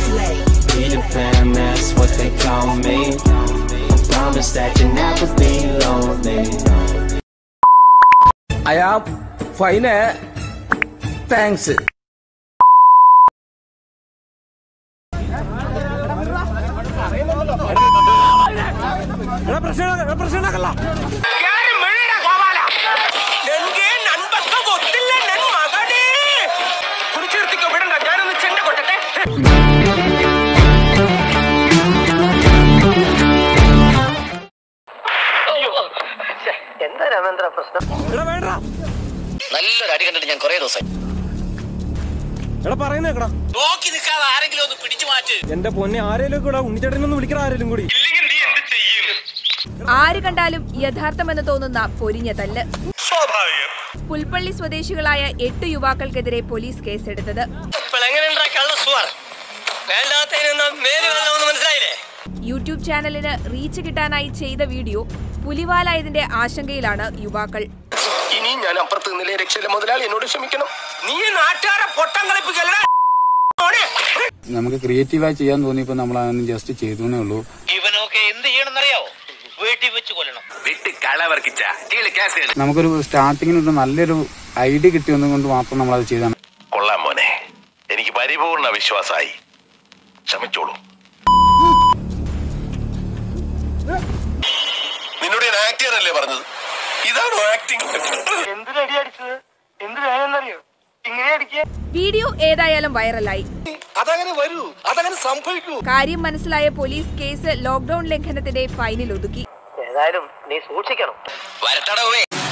Peter Pan, that's what they call me. I promise that you'll never be lonely. അയാ fine thanks നല്ലൊരു അടി കണ്ടിട്ട് ഞാൻ കുറെ ദിവസം എടാ പറയുന്നേക്കടാ നോക്കി നിൽക്കാതെ ആരെങ്കിലും ഒന്ന് പിടിച്ചു മാറ്റ് എന്റെ പൊന്നെ ആരേലും കൂടെ ഉണ്ണിച്ചേട്ടനൊന്ന് വിളിക്കണ ആരേലും കൂടി ആര് കണ്ടാലും യഥാർത്ഥമെന്ന് തോന്നുന്ന പൊരിഞ്ഞ തല്ല് പുൽപ്പള്ളി സ്വദേശികളായ എട്ട് യുവാക്കൾക്കെതിരെ പോലീസ് കേസെടുത്തത് ഇപ്പോൾ എങ്ങനെയുണ്ടാ കള്ള സുവാർ വേണ്ടാത്തതിനൊന്നും മേല് വെള്ളമെന്ന് മനസ്സിലായില്ലേ യൂട്യൂബ് ചാനലിന് റീച്ച് കിട്ടാനായി ചെയ്ത വീഡിയോ പുലിവാലായതിന്റെ ആശങ്കയിലാണ് യുവാക്കൾ ഇനി ഞാൻ അപ്പുറത്ത് നിന്നില്ലേ രക്ഷയിലെ മുതലാളി എന്നോട് ക്ഷമിക്കണം നീ നാട്ടുകാരെ പൊട്ടം കളിപ്പിക്കല്ലേ നമുക്ക് ക്രിയേറ്റീവായി ചെയ്യാൻ തോന്നിയപ്പോ നമ്മൾ അങ്ങനെ ജസ്റ്റ് ചെയ്തേ ഉള്ളൂ ഇവനൊക്കെ എന്ത് ചെയ്യണമെന്നറിയാവോ വീട്ടിൽ വെച്ച് കൊല്ലണം വിട്ട് കളവർക്കിച്ച കേസ് നമുക്കൊരു സ്റ്റാർട്ടിങ്ങിനൊരു നല്ലൊരു ഐഡിയ കിട്ടിയൊന്നും കൊണ്ട് മാത്രം നമ്മൾ അത് ചെയ്താണ് കൊള്ളാം മോനെ എനിക്ക് പരിപൂർണ വിശ്വാസമായി ക്ഷമിച്ചോളൂ നിന്നോട് ഞാൻ ആക്ടർ അല്ലേ പറഞ്ഞത് ഇതാണോ ആക്ടിങ് വീഡിയോ ഏതായാലും വൈറലായി അതങ്ങനെ വരൂ അതങ്ങനെ സംഭവിക്കൂ കാര്യം മനസ്സിലായ പോലീസ് കേസ് ലോക്ഡൌൺ ലംഘനത്തിന്റെ ഫൈനിൽ ഒതുക്കി ഏതായാലും നീ സൂക്ഷിക്കണം വരട്ടടവേ